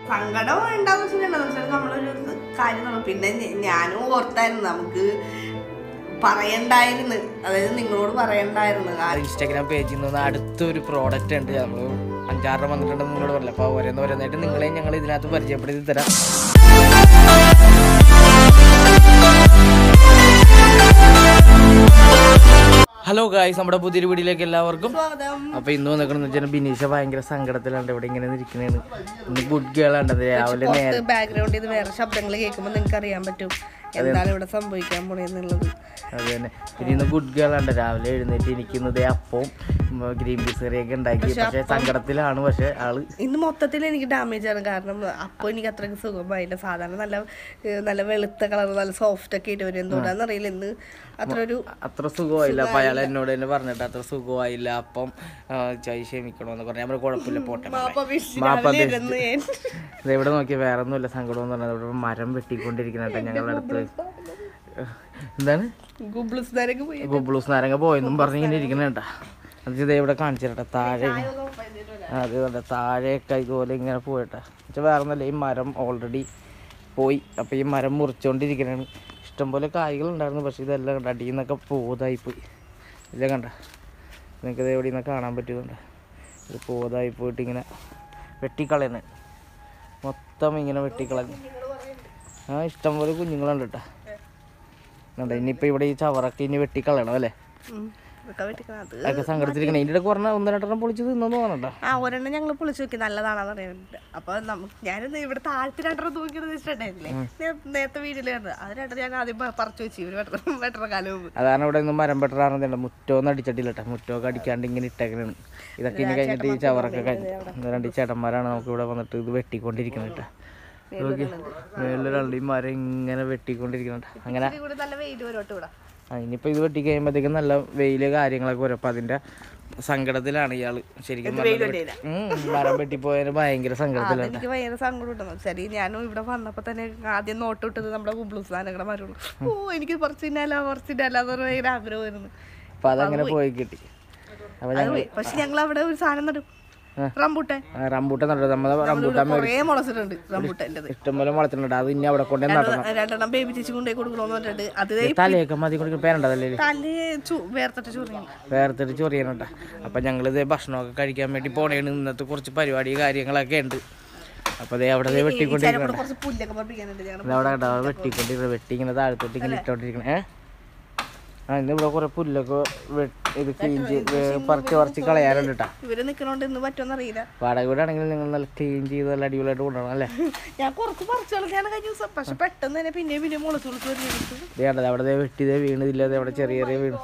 സങ്കടം ഉണ്ടാന്ന് വെച്ചിട്ടുണ്ടെന്ന് വെച്ചാൽ നമ്മളൊരു കാര്യം നമ്മൾ പിന്നെ ഞ- ഞാനും ഓർത്തായിരുന്നു നമുക്ക് പറയണ്ടായിരുന്നു അതായത് നിങ്ങളോട് പറയണ്ടായിരുന്നു ആ ഇൻസ്റ്റാഗ്രാം പേജിൽ നിന്ന് അടുത്തൊരു പ്രോഡക്റ്റ് ഉണ്ട് നമ്മൾ അഞ്ചാറ് വന്നിട്ടുണ്ടെന്ന് നിങ്ങളോട് പറഞ്ഞില്ല അപ്പോൾ ഓരോന്ന് ഓരോന്നായിട്ട് നിങ്ങളെയും ഞങ്ങൾ ഇതിനകത്ത് പരിചയപ്പെടുത്തി തരാം ഹലോ ഗായ്സ് നമ്മുടെ പുതിയൊരു വീഡിയോയിലേക്ക് എല്ലാവർക്കും സ്വാഗതം അപ്പൊ ഇന്ന് വന്നിക്കണെന്ന് വെച്ചാൽ ബിനീഷ ഭയങ്കര സങ്കടത്തിലുണ്ട് ഇവിടെ ഇങ്ങനെ ഇരിക്കണേണ് ഇന്ന് ഗുഡ് ഗേൾ ആണ് രാവിലെ നേരെ ബാക്ക്ഗ്രൗണ്ടിൽ ഇത് വേറെ ശബ്ദങ്ങൾ കേൾക്കുമ്പോൾ നിങ്ങൾക്ക് അറിയാൻ പറ്റും എന്താണ് ഇവിടെ സംഭവിക്കാൻ പോണെന്നുള്ളത് അത് തന്നെ പിന്നെ ഇന്ന് ഗുഡ് ഗേൾ ആണ് രാവിലെ എഴുന്നേറ്റ് ഇരിക്കുന്നത് അപ്പവും ഗ്രീൻ പീസ് കറിയൊക്കെ ഉണ്ടാക്കി പക്ഷെ സങ്കടത്തിലാണ് പക്ഷെ ആള് ഇന്ന് മൊത്തത്തിൽ എനിക്ക് ഡാമേജ് ആണ് കാരണം അപ്പോൾ എനിക്ക് അത്രയ്ക്ക് സുഖമായില്ല സാധാരണ നല്ല ഏഹ് നല്ല വെളുത്ത കളർ നല്ല സോഫ്റ്റ് ഒക്കെ ആയിട്ട് വരും എന്തുകൊണ്ടാന്ന് അറിയില്ല ഇന്ന് അത്ര ഒരു അത്ര സുഖമായില്ല അപ്പൊ അയാൾ എന്നോട് തന്നെ പറഞ്ഞിട്ട് അത്ര സുഖമായില്ല അപ്പം ആ, ചായ ക്ഷമിക്കണമെന്ന് പറഞ്ഞു നമ്മൾ കുഴപ്പമില്ല പോട്ടെ മാപ്പ വീശി മാപ്പ രാവിലെ വീശി. ഇരുന്ന് ഞാൻ ദേ ഇവിടെ നോക്കിയ വേറെ ഒന്നുമില്ല സങ്കടം എന്ന് പറഞ്ഞാൽ ഇവിടെ മരം വെട്ടിക്കൊണ്ടിരിക്കുന്ന കേട്ടോ ഞങ്ങളുടെ അടുത്ത് എന്താണ് ഗുബ്ലൂസ് നേരൊക്കെ പോയി ഗുബ്ലൂസ് നാരങ്ങ പോയെന്നും പറഞ്ഞ് ഇങ്ങനെ ഇരിക്കണ കേട്ടാ അത് ഇതേ ഇവിടെ കാണിച്ചു തരട്ടെ താഴെ അത് കണ്ട താഴെയൊക്കെ ഇതുപോലെ ഇങ്ങനെ പോയിട്ടാ പക്ഷെ വേറെ ഒന്നല്ല ഈ മരം ഓൾറെഡി പോയി അപ്പോൾ ഈ മരം മുറിച്ചുകൊണ്ടിരിക്കണാണ് ഇഷ്ടംപോലെ കായ്കൾ ഉണ്ടായിരുന്നു പക്ഷേ ഇതെല്ലാം കണ്ട അടിയിൽ നിന്നൊക്കെ പോതായി പോയി ഇല്ല കണ്ട നിങ്ങൾക്ക് ഇത് എവിടെ നിന്ന് കാണാൻ പറ്റുന്നുണ്ട് ഇത് പോതായി പോയിട്ട് ഇങ്ങനെ വെട്ടിക്കളയണ മൊത്തം ഇങ്ങനെ വെട്ടിക്കളഞ്ഞ് ആ ഇഷ്ടംപോലെ കുഞ്ഞുങ്ങളുണ്ട് കേട്ടോ കണ്ടോ ഇനിയിപ്പോൾ ഇവിടെ ഈ ചവറൊക്കെ ഇനി വെട്ടിക്കളയണം അല്ലേ ഉം. ഇതൊക്കെ വെട്ടിക്കണം അത് അതൊക്കെ സങ്കടത്തിരിക്കണേ ഇതിൻ്റെ ഇടയ്ക്ക് പറഞ്ഞാൽ ഒന്ന് രണ്ടെണ്ണം പൊളിച്ച് തിന്നു തോന്നണ്ട ആ ഒരെണ്ണം ഞങ്ങൾ പൊളിച്ചു നോക്കി നല്ലതാണെന്ന് അറിയുന്നുണ്ട് അപ്പൊ നമുക്ക് ഞാനിന്ന് ഇവിടെ താഴത്ത് രണ്ടെണ്ണം തൂക്കിയത് വെച്ചിട്ടുണ്ടായിരുന്നില്ലേ നേ- നേരത്തെ വീട്ടില് കണ്ടത് അത് രണ്ടെണ്ണം ഞാൻ ആദ്യം പ- പറിച്ചു വെച്ചു ഇവര് വെട്ട വെട്ടണ കാലം മുമ്പ് അതാണ് ഇവിടെ നിന്ന് മരം വെട്ടറാണെന്നുണ്ട് മുറ്റമൊന്നും അടിച്ചിട്ടില്ല കേട്ടോ മുറ്റമൊക്കെ അടിക്കാണ്ട് ഇങ്ങനെ ഇട്ടേക്കണാണ് ഇതൊക്കെ ഇനി കഴിഞ്ഞിട്ട് ഈ ചവറൊക്കെ കഴിഞ്ഞ് ഇത് രണ്ട് ഈ ചേട്ടന്മാരാണ് നമുക്ക് ഇവിടെ വന്നിട്ട് ഇത് വെട്ടിക്കൊണ്ടിരിക്കുന്നത് കേട്ടോ നോക്കി മേളിലൊരാളുടെ ഈ മരം ഇങ്ങനെ വെട്ടിക്കൊണ്ടിരിക്കുന്നുണ്ട് അങ്ങനെ ഇച്ചിരി കൂടി നല്ല വെയിൽ വരോട്ട് ഇവിടെ ആ, ഇനിയിപ്പോൾ ഇത് വെട്ടി കഴിയുമ്പോഴത്തേക്കും നല്ല വെയിൽ കാര്യങ്ങളൊക്കെ വരും അപ്പോൾ അതിൻ്റെ സങ്കടത്തിലാണ് ഇയാൾ ശരിക്കും പറഞ്ഞാൽ വരില്ല. ഉം, മരം വെട്ടിപ്പോയതിന് ഭയങ്കര സങ്കടത്തിലാണ് എനിക്ക് ഭയങ്കര സങ്കടം ഉണ്ടെന്ന് ശരി ഞാനും ഇവിടെ വന്നപ്പോ തന്നെ ആദ്യം നോട്ട് ഇട്ടത് നമ്മുടെ കുബ്ലൂസ് സാധനങ്ങളുടെ മരമുള്ളൂ ഓ എനിക്ക് കുറച്ച് തിന്നാല കുറച്ച് തിന്നാല എന്ന് പറഞ്ഞ ഭയങ്കര ആഗ്രഹമായിരുന്നു അപ്പോൾ അതങ്ങനെ പോയി കിട്ടി അപ്പോൾ അത് പോയി പക്ഷെ ഞങ്ങൾ അവിടെ ഒരു സാധനം നടും റംബൂട്ടാൻ റംബൂട്ടാൻ നട്ടു നമ്മൾ റംബൂട്ടാൻ കുറേ മുളച്ചിട്ടുണ്ട് റംബൂട്ടാൻ്റെ ഇഷ്ടംപോലെ മുളച്ചിട്ടുണ്ട് അത് ഇനി അവിടെ കൊണ്ടേ നടണം രണ്ടെണ്ണം ബേബി ചേച്ചി കൊണ്ടുപോയി കൊടുക്കണമെന്ന് പറഞ്ഞിട്ടുണ്ട് അത് ദേ തലയൊക്കെ മതി കൊടുക്കുന്ന പേരുണ്ടതല്ലേ തല് ചു- വേർത്തിട്ട് ചൊറിയാണ് വേർത്തിട്ട് ചൊറിയാനുണ്ട അപ്പം ഞങ്ങളിത് ഭക്ഷണമൊക്കെ കഴിക്കാൻ വേണ്ടി പോണേണ് ഇന്നത്തെ കുറച്ച് പരിപാടി കാര്യങ്ങളൊക്കെ ഉണ്ട് അപ്പോൾ ദേ അവിടെ ദേ വെട്ടിക്കൊണ്ടിരിക്കണം കുറച്ച് പുല്ലൊക്കെ പഠിപ്പിക്കാനുണ്ട് ഞങ്ങൾ അവിടെ കണ്ടോ അവിടെ വെട്ടിക്കൊണ്ടിരിക്കണം വെട്ടി ഇങ്ങനെ താഴത്തോട്ട് ഇങ്ങനെ ഇട്ടോണ്ടിരിക്കണേ ഏ ആ ഇന്ന് ഇവിടെ കുറെ പുല്ലൊക്കെ വെ- ഇത് ക്ലീൻ ചെയ്ത് പറിച്ച് പറിച്ച് കളയാനുണ്ട് കേട്ടോ ഇവര് നിക്കണോണ്ട് ഇന്ന് പറ്റുമെന്ന് അറിയില്ല വാടക വീടാണെങ്കിൽ നിങ്ങൾ നല്ല ക്ലീൻ ചെയ്ത് നല്ല അടിപൊളിയായിട്ട് കൊണ്ടുപോകണം അല്ലേ ഞാൻ കുറച്ച് പറിച്ചു കളഞ്ഞാണ് കഴിഞ്ഞ ദിവസം പക്ഷെ പെട്ടെന്ന് തന്നെ പിന്നെയും പിന്നെയും മുളച്ചു വിളിച്ചു വരുന്നത് ദേ കണ്ടത് അവിടെ ദേ വെട്ടി ദേ വീണതില്ല ദേ അവിടെ ചെറിയ ചെറിയ വീണ്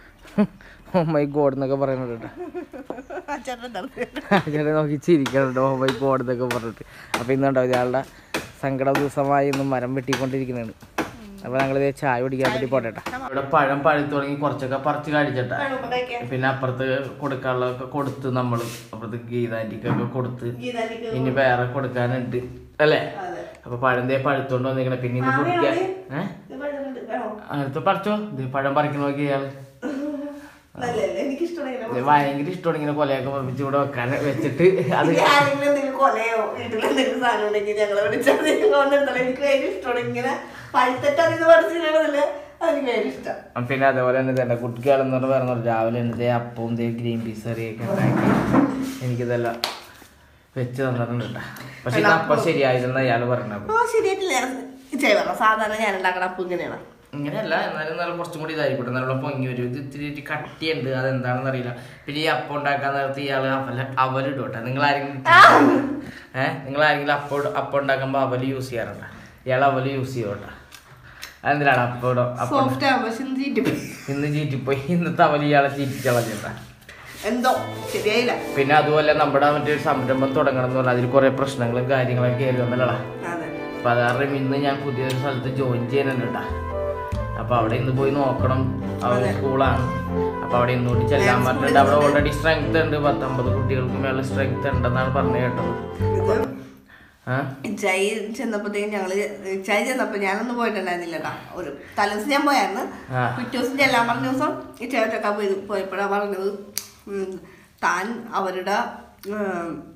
ഓ മൈ ഗോഡ് എന്നൊക്കെ പറയുന്നുണ്ട് കേട്ടോ അച്ഛൻ്റെ എന്താണ് അങ്ങനെ നോക്കി ചിരിക്കുന്നുണ്ട് ഓ മൈ ഗോഡ് എന്നൊക്കെ പറഞ്ഞിട്ട് അപ്പോൾ ഇന്നുണ്ടോ ഇയാളുടെ സങ്കട ദിവസമായി ഇന്ന് മരം വെട്ടിക്കൊണ്ടിരിക്കുന്നതാണ് അപ്പോൾ ഞങ്ങൾ ചായ കുടിക്കാൻ വേണ്ടി പോട്ടെ ട്ടോ. ഇവിടെ പഴം പഴുത്ത് തുടങ്ങി കുറച്ചൊക്കെ പറിച്ച് കഴിച്ചിട്ടാ പിന്നെ അപ്പുറത്ത് കൊടുക്കാനുള്ളതൊക്കെ കൊടുത്ത് നമ്മൾ അപ്പുറത്ത് ഗീതാൻറ്റിക്കൊക്കെ കൊടുത്ത് ഇനി വേറെ കൊടുക്കാനുണ്ട് അല്ലേ അപ്പൊ പഴം ദേ പഴുത്തോണ്ട് വന്നിരിക്കണേ പിന്നെ ഇന്ന് കുടിക്കാൻ ഏഹ് അടുത്ത് പറിച്ചോ ഇത് പഴം പറിക്കണ നോക്കി ഇയാള് നല്ലല്ലേ എനിക്ക് ഇഷ്ടമായി ഇത് ഭയങ്കര ഇഷ്ടമാണ് ഇങ്ങനെ കൊലയൊക്കെ പറിപ്പിച്ച് ഇവിടെ വെക്കാൻ വെച്ചിട്ട് അത് ആരെങ്കിലും എന്തെങ്കിലും കൊലയോ വീട്ടിൽ എന്തെങ്കിലും സാധനം ഉണ്ടെങ്കിൽ ഞങ്ങളെ വിളിച്ചാൽ കൊണ്ടെടുത്താൽ എനിക്ക് ഭയങ്കര ഇഷ്ടമാണ് ഇങ്ങനെ പഴുത്തിട്ട് അതിന് പഠിച്ചിട്ടുള്ളതില്ല അതെനിക്ക് ഭയങ്കര ഇഷ്ടം പിന്നെ അതേപോലെ തന്നെ തന്നെ കുട്ടികളെന്ന് പറഞ്ഞ പറഞ്ഞു രാവിലെ എന്തേ അപ്പവും ദേ ഗ്രീൻ പീസ് കറിയൊക്കെ ഉണ്ടാക്കി എനിക്കിതെല്ലാം വെച്ച് തന്നിട്ടുണ്ട് ട്ടാ. പക്ഷെ ഇത് അപ്പം ശരിയായിരുന്ന അയാൾ പറഞ്ഞത് ആ ശരിയായിട്ടില്ല ചെയ്യ പറഞ്ഞ സാധാരണ ഞാൻ ഉണ്ടാക്കണ അപ്പം ഇങ്ങനെയാണ് ഇങ്ങനെയല്ല എന്നാലും നല്ല കുറച്ചും കൂടി ഇതായിക്കോട്ടെ നല്ല പൊങ്ങി വരും ഇത് ഇത്തിരി ഇത്തിരി കട്ടിയുണ്ട് അതെന്താണെന്ന് അറിയില്ല പിന്നെ ഈ അപ്പം ഉണ്ടാക്കാൻ നേരത്ത് ഇയാൾ അവല അവലിടും കേട്ടോ നിങ്ങൾ ആരെങ്കിലും ഏഹ് നിങ്ങൾ ആരെങ്കിലും അപ്പം ഇട- അപ്പം ഉണ്ടാക്കുമ്പോൾ അവല് യൂസ് ചെയ്യാറുണ്ടോ ഇയാൾ അവല് യൂസ് ചെയ്യും കേട്ടോ അതെന്തിനാണ് അപ്പം ഇടും അപ്പം സോഫ്റ്റ് ആകുമ്പോൾ പക്ഷെ ചീറ്റി ഇന്ന് ചീറ്റിപ്പോയി ഇന്നത്തെ അവല് ഇയാളെ ചീറ്റിക്കളഞ്ഞിട്ടാ എന്തോ ശരിയായില്ല പിന്നെ അതുപോലെ നമ്മുടെ മറ്റേ ഒരു സംരംഭം തുടങ്ങണം എന്ന് പറഞ്ഞാൽ അതിൽ കുറേ പ്രശ്നങ്ങളും കാര്യങ്ങളൊക്കെ കയറി വന്നല്ലടാ അതെ അപ്പൊ അത് കാരണം ഇന്ന് ഞാൻ പുതിയൊരു സ്ഥലത്ത് ജോയിൻ ചെയ്യാനുണ്ട് ട്ടാ. അപ്പൊ അവിടെ ഇന്ന് പോയി നോക്കണം അവിടെ സ്കൂളാണ് അപ്പൊ അവിടെ ഇന്നുകൂടി ചെല്ലാൻ പറഞ്ഞിട്ടുണ്ട് അവിടെ ഓൾറെഡി സ്ട്രെങ്ത് ഉണ്ട് പത്തൊമ്പത് കുട്ടികൾക്ക് മേലെ സ്ട്രെങ്ത് ഉണ്ടെന്നാണ് പറഞ്ഞു കേട്ടത് ഇത് ആ ഇച്ചായി ചെന്നപ്പോഴത്തേക്കും ഞങ്ങള് ഇച്ചായി ചെന്നപ്പോ ഞാനൊന്നും പോയിട്ടുണ്ടായിരുന്നില്ല കേട്ടോ ഒരു തലേദിവസം ഞാൻ പോയായിരുന്നു ആ. പിറ്റേ ദിവസം ചെല്ലാൻ പറഞ്ഞ ദിവസം ഇച്ചായിട്ടൊക്കെ പോയി പോയപ്പോഴാണ് പറഞ്ഞത് ഉം, താൻ അവരുടെ ഉം,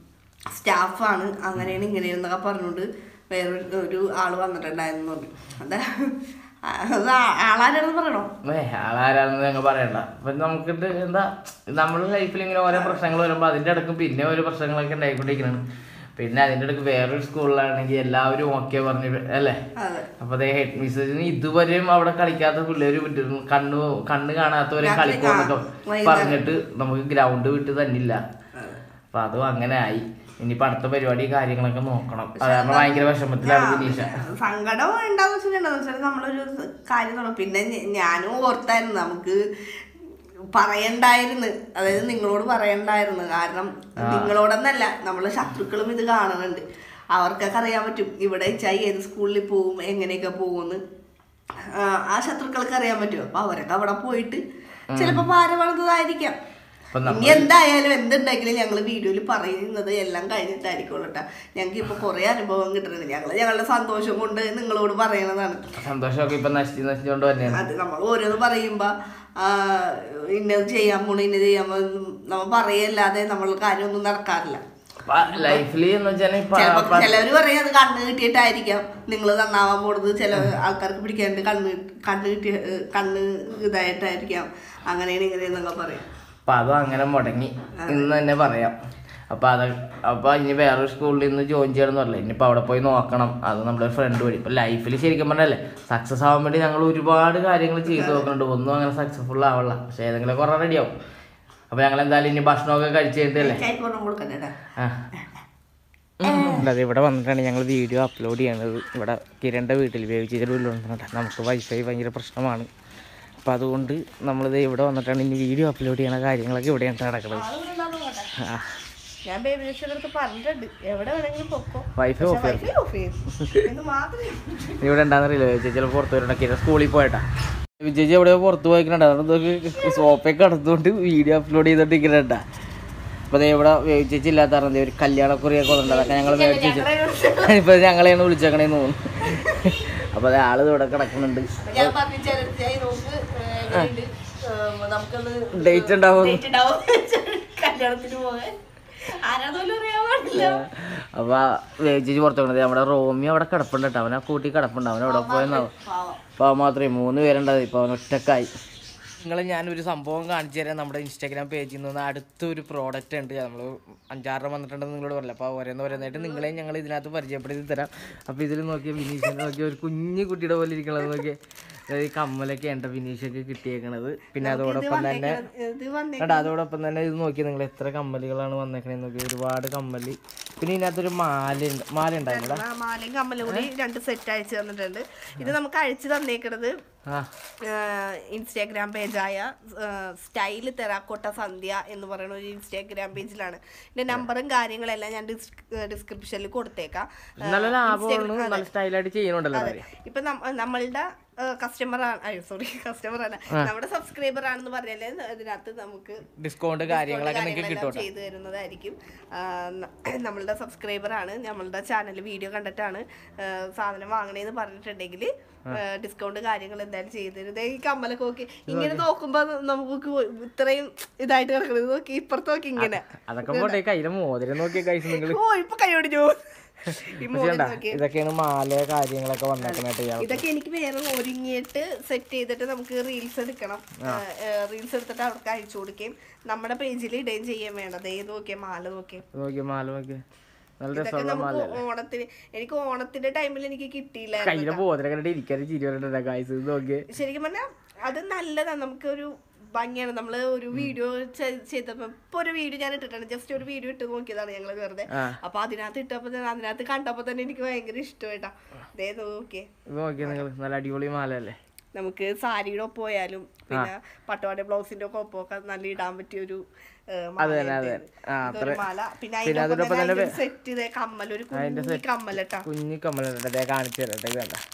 സ്റ്റാഫാണ് അങ്ങനെയാണ് ഇങ്ങനെയാണെന്നൊക്കെ പറഞ്ഞുകൊണ്ട് വേറൊരു ഒരു ആള് വന്നിട്ടുണ്ടായിരുന്നു പറഞ്ഞു അതാ അത് ആ- ആളാരാണെന്ന് പറയണോ ഏ ആളാരാണെന്ന് ഞങ്ങൾ പറയണ്ട അപ്പൊ നമുക്കിട്ട് എന്താ നമ്മുടെ ലൈഫിൽ ഇങ്ങനെ ഓരോ പ്രശ്നങ്ങൾ വരുമ്പോൾ അതിന്റെ ഇടയ്ക്ക് പിന്നെ ഓരോ പ്രശ്നങ്ങളൊക്കെ ഉണ്ടായിക്കൊണ്ടിരിക്കണം പിന്നെ അതിന്റെ ഇടയ്ക്ക് വേറൊരു സ്കൂളിലാണെങ്കിൽ എല്ലാവരും ഓക്കെ പറഞ്ഞു അല്ലേ അതെ അപ്പൊ അതേ ഹെഡ് മിസ്സിന് ഇതുവരെയും അവിടെ കളിക്കാത്ത പിള്ളേര് വിട്ടിരുന്നു കണ്ണു കണ്ണ് കാണാത്തവരെ രാത്രി കളിക്കുമെന്നൊക്കെ വൈകുന്നേരം. പറഞ്ഞിട്ട് നമുക്ക് ഗ്രൗണ്ട് വിട്ട് തന്നില്ല അപ്പൊ അതും അങ്ങനെ ആയി ഇനിയിപ്പോ അടുത്ത പരിപാടി കാര്യങ്ങളൊക്കെ നോക്കണം അത് കാരണം ഭയങ്കര വിഷമത്തിലാണ് വിനീഷ സങ്കടം ഉണ്ടാവുന്ന വെച്ചിട്ടുണ്ടെന്ന് വെച്ചാൽ നമ്മളൊരു കാര്യം തുടങ്ങും പിന്നെ ഞ- ഞാനും ഓർത്തായിരുന്നു നമുക്ക് പറയണ്ടായിരുന്നു അതായത് നിങ്ങളോട് പറയണ്ടായിരുന്നു കാരണം നിങ്ങളോടൊന്നല്ല നമ്മളെ ശത്രുക്കളും ഇത് കാണുന്നുണ്ട് അവർക്കൊക്കെ അറിയാൻ പറ്റും ഇവിടെ വെച്ചാൽ ഏത് സ്കൂളിൽ പോവും എങ്ങനെയൊക്കെ പോകുമെന്ന് ആ, ആ ശത്രുക്കൾക്ക് അറിയാൻ പറ്റും അപ്പൊ അവരൊക്കെ അവിടെ പോയിട്ട് ചിലപ്പോ പാര വളർന്നതായിരിക്കാം അപ്പൊ നമ്മ- ഇനി എന്തായാലും എന്തുണ്ടെങ്കിലും ഞങ്ങൾ വീഡിയോയിൽ പറയുന്നത് എല്ലാം കഴിഞ്ഞിട്ടായിരിക്കും കേട്ടോ ഞങ്ങൾക്ക് ഇപ്പൊ കുറെ അനുഭവം കിട്ടുന്നുണ്ട് ഞങ്ങൾ ഞങ്ങളുടെ സന്തോഷം കൊണ്ട് നിങ്ങളോട് പറയണതാണ് സന്തോഷമൊക്കെ ഇപ്പൊ നശിച്ച് നശിച്ചുകൊണ്ട് തന്നെയാണ് അത് നമ്മൾ ഓരോന്ന് പറയുമ്പോ ആ, ഇന്നത് ചെയ്യാൻ പോണു ഇന്നത് ചെയ്യാൻ പോണു നമ്മൾ പറയല്ലാതെ നമ്മൾ കാര്യമൊന്നും നടക്കാറില്ല ലൈഫിൽ എന്ന് വെച്ചാൽ ചിലപ്പോ ചിലവര് പറയും അത് കണ്ണ് കിട്ടിയിട്ടായിരിക്കാം നിങ്ങൾ നന്നാവാൻ പോണത് ചില ആൾക്കാർക്ക് പിടിക്കാണ്ട് കണ്ണ് കണ്ണ് കിട്ടിയ കണ്ണ് ഇതായിട്ടായിരിക്കാം അങ്ങനെയാണ് ഇങ്ങനെയെന്നൊക്കെ പറയും അപ്പൊ അതും അങ്ങനെ മുടങ്ങി എന്ന് തന്നെ പറയാം അപ്പൊ അത് അപ്പൊ ഇനി വേറൊരു സ്കൂളിൽ നിന്ന് ജോയിൻ ചെയ്യണം പറഞ്ഞില്ല ഇനിയിപ്പോ അവിടെ പോയി നോക്കണം അത് നമ്മുടെ ഫ്രണ്ട് വഴി ഇപ്പൊ ലൈഫിൽ ശരിക്കും പറഞ്ഞല്ലേ സക്സസ് ആവാൻ വേണ്ടി ഞങ്ങൾ ഒരുപാട് കാര്യങ്ങൾ ചെയ്തു നോക്കുന്നുണ്ട് ഒന്നും അങ്ങനെ സക്സസ്ഫുൾ ആവല്ല പക്ഷെ ഏതെങ്കിലും കുറെ റെഡിയാവും അപ്പൊ ഞങ്ങൾ എന്തായാലും ഇനി ഭക്ഷണമൊക്കെ കഴിച്ചു കഴിഞ്ഞിട്ടല്ലേ കൈക്കൊണ്ടും കൊടുക്കണ്ടേ ആ. അല്ലാതെ ഇവിടെ വന്നിട്ടാണ് ഞങ്ങൾ വീഡിയോ അപ്ലോഡ് ചെയ്യണത് ഇവിടെ കിരണിൻ്റെ വീട്ടിൽ വേവിച്ചിട്ട് വീട്ടിലുണ്ട് നമുക്ക് വൈഫൈ ഭയങ്കര പ്രശ്നമാണ് അപ്പം അതുകൊണ്ട് നമ്മളിത് ഇവിടെ വന്നിട്ടാണ് ഇനി വീഡിയോ അപ്ലോഡ് ചെയ്യണ കാര്യങ്ങളൊക്കെ ഇവിടെയാണ് നടക്കുന്നത് ആ ഞാൻ ബേബി രക്ഷയുടെ അടുത്ത് പറഞ്ഞിട്ടുണ്ട് എവിടെ വേണമെങ്കിലും പൊക്കോ വൈഫൈ ഓഫ് ചെയ്യണം വൈഫൈ ഓഫ് ചെയ്യും എന്ന് മാത്രമേ നീ ഇവിടെ ഉണ്ടാകുന്നില്ല ചേച്ചി ചിലപ്പോൾ പുറത്ത് വരണം കിരൺ സ്കൂളിൽ പോയിട്ടാ ചേച്ചി എവിടെയോ പുറത്ത് പോയിക്കണ്ട അതൊക്കെ സോപ്പയൊക്കെ കടന്നുകൊണ്ട് വീഡിയോ അപ്ലോഡ് ചെയ്തോണ്ടിരിക്കണ്ട അപ്പോൾ ദേ ഇവിടെ ചേച്ചി ഇല്ലാത്ത പറഞ്ഞത് ഒരു കല്യാണക്കുറിയൊക്കെ വന്നിട്ടുണ്ട് അതൊക്കെ ഞങ്ങൾ മേടിച്ച് ഇപ്പൊ ഞങ്ങളെയാണ് വിളിച്ചേക്കണേന്ന് തോന്നുന്നു അപ്പോൾ അത് ആള് ഇവിടെ കിടക്കുന്നുണ്ട് ഞാൻ പറഞ്ഞു ചേച്ചി നോക്ക് എങ്ങനെയുണ്ട് നമുക്കൊന്ന് ഡേറ്റ് ഉണ്ടാവും ഡേറ്റ് ഉണ്ടാവും കല്യാണത്തിന് പോകാൻ ആരാന്നോലും അറിയാൻ പാടില്ല അപ്പൊ ചേച്ചി പുറത്ത് പോകണത് നമ്മുടെ റോമി അവിടെ കിടപ്പുണ്ട് കേട്ടോ അവനെ കൂട്ടി കിടപ്പുണ്ട് അവൻ അവിടെ പോയെന്നാവും പാവം അപ്പോൾ അവൻ മാത്രമേ മൂന്ന് പേരുണ്ടാവും ഇപ്പോൾ അവൻ ഒറ്റക്കായി നിങ്ങൾ ഞാനൊരു സംഭവം കാണിച്ചു തരാം നമ്മുടെ ഇൻസ്റ്റാഗ്രാം പേജിൽ നിന്ന് അടുത്തൊരു പ്രോഡക്റ്റ് ഉണ്ട് നമ്മൾ അഞ്ചാറ് വന്നിട്ടുണ്ടെന്ന് നിങ്ങളോട് പറഞ്ഞില്ല അപ്പോൾ ഓരോന്ന് ഓരോന്നായിട്ട് നിങ്ങളെ ഞങ്ങൾ ഇതിനകത്ത് പരിചയപ്പെടുത്തി തരാം അപ്പോൾ ഇതിൽ നോക്കിയ വിനീഷിനെ നോക്കിയ ഒരു കുഞ്ഞു കുട്ടിയുടെ പോലെ ഇരിക്കണത് നോക്കിയ ഈ കമ്മലൊക്കെ ഉണ്ട് വിനീഷൊക്കെ കിട്ടിയേക്കണത് പിന്നെ അതോടൊപ്പം തന്നെ ഇത് വന്നേ കേട്ടോ അതോടൊപ്പം തന്നെ ഇത് നോക്കി നിങ്ങൾ എത്ര കമ്മലുകളാണ് വന്നേക്കണേന്ന് നോക്കി ഒരുപാട് കമ്മല് പിന്നെ ഇതിനകത്തൊരു മാല ഉണ്ട് മാല ഉണ്ടായിരുന്നടാ ആ മാലയും കമ്മലും കൂടി രണ്ട് സെറ്റ് അയച്ചു തന്നിട്ടുണ്ട് ഇത് നമുക്ക് അയച്ചു തന്നേക്കണത് ആ ഇൻസ്റ്റാഗ്രാം പേജായ സ്റ്റൈൽ തെറാക്കോട്ട സന്ധ്യ എന്ന് പറയുന്ന ഒരു ഇൻസ്റ്റാഗ്രാം പേജിലാണ് ഇതിന്റെ നമ്പറും കാര്യങ്ങളെല്ലാം ഞാൻ ഡിസ്ക്രിപ്ഷനിൽ കൊടുത്തേക്കാം ആ, നല്ല ലാഭമാണ് Instagram- നല്ല സ്റ്റൈലായിട്ട് ചെയ്യണുണ്ടല്ലോ അതെ. അവര്. ഇപ്പൊ നമ്മ- നമ്മളുടെ കസ്റ്റമർ ആണ് അയ്യോ സോറി കസ്റ്റമർ ആണ് നമ്മുടെ സബ്സ്ക്രൈബർ ആണെന്ന് പറഞ്ഞാല് ഇതിനകത്ത് നമുക്ക് ഡിസ്കൗണ്ട് കാര്യങ്ങളൊക്കെ നിങ്ങൾക്ക് കാര്യങ്ങളെല്ലാം കിട്ടും ചെയ്തു തരുന്നതായിരിക്കും ആ, ന- നമ്മളുടെ സബ്സ്ക്രൈബർ ആണ് നമ്മളുടെ ചാനൽ വീഡിയോ കണ്ടിട്ടാണ് ആ, സാധനം വാങ്ങണേന്ന് പറഞ്ഞിട്ടുണ്ടെങ്കിൽ ഡിസ്കൗണ്ട് കാര്യങ്ങൾ എന്തായാലും ചെയ്തു തരും ദേ ഈ കമ്മലൊക്കെ നോക്കി ഇങ്ങനെ നോക്കുമ്പോ നമുക്ക് ഇത്രയും ഇതായിട്ട് കിടക്കുന്നത് നോക്കി ഇപ്പുറത്ത് നോക്കി ഇങ്ങനെ അതൊക്കെ പോട്ടെ കയ്യിലെ മോതിരം നോക്കിയ കഴിച്ച് നിങ്ങൾ ഓ ഇപ്പൊ കൈയോടിഞ്ഞു ഈ മോതിരം നോക്കി ഇതൊക്കെയാണ് മാല കാര്യങ്ങളൊക്കെ വന്നേക്കണായിട്ട് ഇയാൾ ഇതൊക്കെ എനിക്ക് വേറെ ഒരുങ്ങിയിട്ട് സെറ്റ് ചെയ്തിട്ട് നമുക്ക് റീൽസ് എടുക്കണം റീൽസ് എടുത്തിട്ട് അവർക്ക് അയച്ചു കൊടുക്കുകയും നമ്മുടെ പേജിൽ ഇടുകയും ചെയ്യാൻ വേണ്ടത് ഏത് നോക്കിയാൽ മാല നോക്കിയാൽ നോക്കിയ മാല നോക്കിയ നല്ല ഇതൊക്കെ രസമുള്ള മാല നമുക്ക് ഓണത്തിന് എനിക്ക് ഓണത്തിന്റെ ടൈമിൽ എനിക്ക് കിട്ടിയില്ല കയ്യിലെ മോതിരം കണ്ടിട്ട് ഇരിക്കാൻ ചിരി വരണ്ട കായ്സ് ഇത് നോക്കിയേ ശരിക്കും പറഞ്ഞാൽ അത് നല്ലതാണ് നമുക്കൊരു ഭംഗിയാണ് നമ്മൾ ഒരു വീഡിയോ ചെയ്തപ്പോ ഇപ്പൊ ഒരു വീഡിയോ ഞാൻ ഇട്ടിട്ടാണ് ജസ്റ്റ് ഒരു വീഡിയോ ഇട്ട് നോക്കിയതാണ് ഞങ്ങൾ വെറുതെ ആ. അപ്പൊ അതിനകത്ത് ഇട്ടപ്പോ തന്നെ അതിനകത്ത് കണ്ടപ്പോ തന്നെ എനിക്ക് ഭയങ്കര ഇഷ്ടമായിട്ടാ അതേ നോക്കിയേ ഇത് നോക്കിയ നിങ്ങൾ നല്ല അടിപൊളി മാല അല്ലേ നമുക്ക് സാരിയുടെ ഒപ്പം പോയാലും പിന്നെ പട്ടുപാടി ബ്ലൗസിന്റെ ഒക്കെ ഒപ്പമൊക്കെ നല്ല ഇടാൻ പറ്റിയ ഒരു അത് തന്നെ, അത് തന്നെ. ആ, അത്ര- മാല പിന്നെ പിന്നെ അതിനൊപ്പം അതിനൊപ്പം തന്നെ സെറ്റ് ചെയ്ത കമ്മൽ ഒരു കുഞ്ഞി കമ്മലട്ടാ കുഞ്ഞു കമ്മലുണ്ട് അതേ കാണിച്ചു തരട്ടെ ഇത് കണ്ട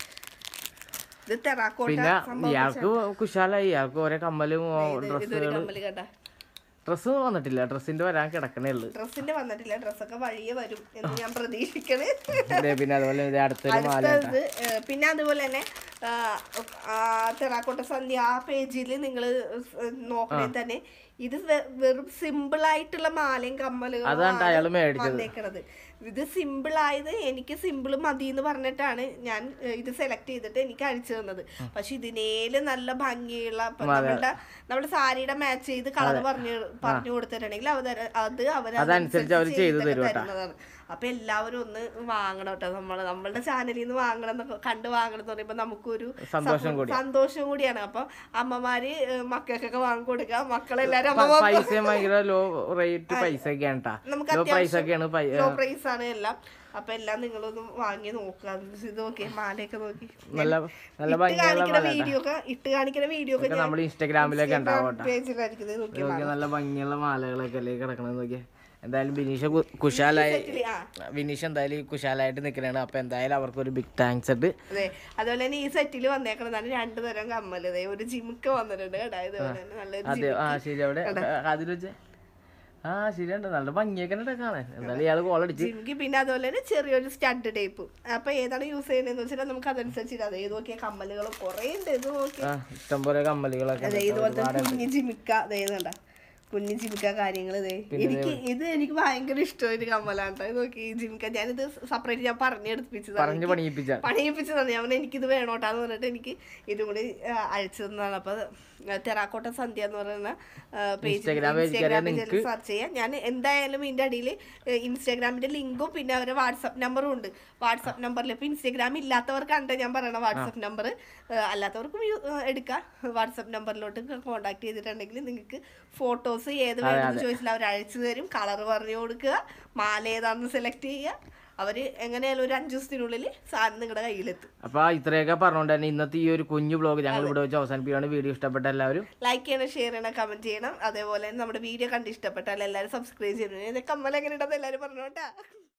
ഇത് തെറാക്കോട്ട പിന്നെ ഇയാൾക്ക് കുശാലായി ഇയാൾക്ക് ഓരോ കമ്മലും ഇതൊരു ഡ്രസ്സുകൾ കമ്മല് കേട്ടാ ഡ്രസ്സ് വന്നിട്ടില്ല ഡ്രസ്സിന്റെ വരാൻ കിടക്കണേ ഉള്ളു ഡ്രസ്സിന്റെ വന്നിട്ടില്ല ഡ്രസ്സൊക്കെ വഴിയെ വരും എന്ന് ഞാൻ പ്രതീക്ഷിക്കണ് ദേ പിന്നെ അതുപോലെ ഇത് അടുത്തൊരു മാല ഉണ്ട്. അടുത്തത് ഏഹ്, പിന്നെ അതുപോലെ തന്നെ ആ, ആ, തെറാക്കോട്ട സന്ധ്യ ആ പേജിൽ നിങ്ങൾ നോക്കണേ തന്നെ ഇത് വെ- വെറും സിമ്പിൾ ആയിട്ടുള്ള മാലയും കമ്മലുകളും അതാണ് അയാള് മേടിച്ചത്. വന്നേക്കണത് ഇത് സിമ്പിൾ ആയത് എനിക്ക് സിമ്പിൾ മതി എന്ന് പറഞ്ഞിട്ടാണ് ഞാൻ ഏഹ്, ഇത് സെലക്ട് ചെയ്തിട്ട് എനിക്ക് അയച്ചു തന്നത് പക്ഷെ ഇതിനേലും നല്ല ഭംഗിയുള്ള ഇപ്പൊ നമ്മളുടെ നമ്മുടെ സാരിയുടെ മാച്ച് ചെയ്ത് കളർ പറഞ്ഞു പറഞ്ഞു കൊടുത്തിട്ടുണ്ടെങ്കിൽ അവര് അത് അവർ അതനുസരിച്ച് അവര് ചെയ്ത് തരും കേട്ടോ. തരുന്നതാണ് അപ്പൊ എല്ലാവരും ഒന്ന് വാങ്ങണം കേട്ടോ നമ്മള് നമ്മളുടെ ചാനലിൽ നിന്ന് വാങ്ങണം എന്നൊക്കെ കണ്ട് വാങ്ങണം എന്ന് പറയുമ്പോ നമുക്കൊരു സന്തോഷം കൂടി സന്തോഷം കൂടിയാണ് അപ്പൊ അമ്മമാര് ഏഹ്, മക്കൾക്കൊക്കെ വാങ്ങിക്കൊടുക്കുക മക്കളെല്ലാരും അമ്മ പൈസ ഭയങ്കര ലോ റേറ്റ് പൈസ ഒക്കെയാണ് കേട്ടാ നമുക്ക് ലോ പ്രൈസ് ഒക്കെയാണ് പൈ- ലോ പ്രൈസ് ആണ് എല്ലാം അപ്പൊ എല്ലാം നിങ്ങളൊന്ന് വാങ്ങി നോക്കുക ഇത് നോക്കി മാലയൊക്കെ നോക്കി നല്ല നല്ല ഇട്ട് ഭംഗിയുള്ള കാണിക്കുന്ന മല വീഡിയോ ഒക്കെ ഇട്ട് കാണിക്കുന്ന വീഡിയോ ഒക്കെ നമ്മൾ ഇൻസ്റ്റാഗ്രാമിലൊക്കെ ഉണ്ടാവും കേട്ടോ പേജിലായിരിക്കുന്നത് നോക്കി നോക്കിയാൽ നല്ല ഭംഗിയുള്ള മാലകളൊക്കെ അല്ലേ കിടക്കണത് നോക്കിയാ എന്തായാലും ബിനീഷ കു- കുശാലായി ആ ബിനീഷ് എന്തായാലും ഈ കുശാലായിട്ട് നിൽക്കണാണ് അപ്പൊ എന്തായാലും അവർക്ക് ഒരു ബിഗ് താങ്ക്സ് ഉണ്ട് അതെ അതുപോലെ തന്നെ ഈ സെറ്റിൽ വന്നേക്കണതാണ് രണ്ടു തരം കമ്മല് ദേ ഒരു ജിമുക്ക വന്നിട്ടുണ്ട് കേട്ടോ ഇതുപോലെ തന്നെ നല്ലൊരു അതെ ആ ശരി അവിടെ അതിൽ വെച്ചേ ആ ശരിയുണ്ട് നല്ല ഭംഗിയൊക്കെ ഉണ്ട് കാണാൻ എന്തായാലും ഇയാള് കോൾ അടിച്ച് ജിമുക്ക് പിന്നെ അതുപോലെ തന്നെ ചെറിയൊരു സ്റ്റഡ് ടൈപ്പ് അപ്പൊ ഏതാണ് യൂസ് ചെയ്യുന്നതെന്ന് വെച്ചാൽ നമുക്ക് അതനുസരിച്ച് അതെ ഇത് നോക്കിയ കമ്മലുകൾ കുറെ ഉണ്ട് ഇത് നോക്കി ആ ഇഷ്ടംപോലെ കമ്മലുകളൊക്കെ ഉണ്ട് അതെ ഇതുപോലത്തെ കുഞ്ഞു ജിമിക്ക അതേന്നുണ്ട കുഞ്ഞു ജിമിക്ക കാര്യങ്ങൾ ഇതേ എനിക്ക് ഇത് എനിക്ക് ഭയങ്കര ഇഷ്ടമായിട്ട് കമ്മലാണ് ട്ടോ. ഇത് നോക്കി ഈ ജിമിക്ക ഞാനിത് സെപ്പറേറ്റ് ഞാൻ പറഞ്ഞെടുപ്പിച്ചതാണ് പറഞ്ഞു പണിയിപ്പിച്ച പണിയിപ്പിച്ചതാണ് ഞാൻ എനിക്കിത് വേണോട്ടാന്ന് പറഞ്ഞിട്ട് എനിക്ക് ഇതും കൂടി ആ, അയച്ചു തന്നതാണ് അപ്പൊ തെറാക്കോട്ട സന്ധ്യ എന്ന് പറയുന്ന പേജ് Instagram page കയറിയാൽ ഇൻസ്റ്റാഗ്രാമിൽ സെർച്ച് ചെയ്യാം ഞാൻ എന്തായാലും ഇതിന്റെ അടിയിൽ ഇൻസ്റ്റാഗ്രാമിന്റെ ലിങ്കും പിന്നെ അവരുടെ വാട്സപ്പ് നമ്പറും ഉണ്ട് വാട്സപ്പ് നമ്പറിൽ ഇപ്പൊ ഇൻസ്റ്റാഗ്രാം ഇല്ലാത്തവർക്കാണ് ഞാൻ പറയണ വാട്സപ്പ് നമ്പർ അല്ലാത്തവർക്കും യു- ഏ, എടുക്കാം വാട്സപ്പ് നമ്പറിലോട്ട് കോൺടാക്ട് ചെയ്തിട്ടുണ്ടെങ്കിൽ നിങ്ങൾക്ക് ഫോട്ടോസ് ഏത് വേണമെന്ന് ചോദിച്ചാൽ അവർ അയച്ചു തരും കളർ പറഞ്ഞു കൊടുക്കുക മാല ഏതാണെന്ന് സെലക്ട് ചെയ്യുക അവര് എങ്ങനെയായാലും ഒരു അഞ്ചു ദിവസത്തിനുള്ളിൽ സാധനം നിങ്ങളുടെ കയ്യിലെത്തും അപ്പൊ ഇത്രയൊക്കെ പറഞ്ഞുകൊണ്ട് തന്നെ ഇന്നത്തെ ഈ ഒരു കുഞ്ഞു ബ്ലോഗ് ഞങ്ങൾ ഇവിടെ വെച്ച് അവസാനിപ്പിക്കുകയാണ് വീഡിയോ ഇഷ്ടപ്പെട്ട എല്ലാവരും ലൈക്ക് ചെയ്യണം ഷെയർ ചെയ്യണം കമന്റ് ചെയ്യണം അതേപോലെ തന്നെ നമ്മുടെ വീഡിയോ കണ്ട് ഇഷ്ടപ്പെട്ടാൽ എല്ലാവരും സബ്സ്ക്രൈബ് ചെയ്യണം കമ്മൽ എങ്ങനെ ഉണ്ടെന്ന് എല്ലാവരും പറഞ്ഞോട്ടാ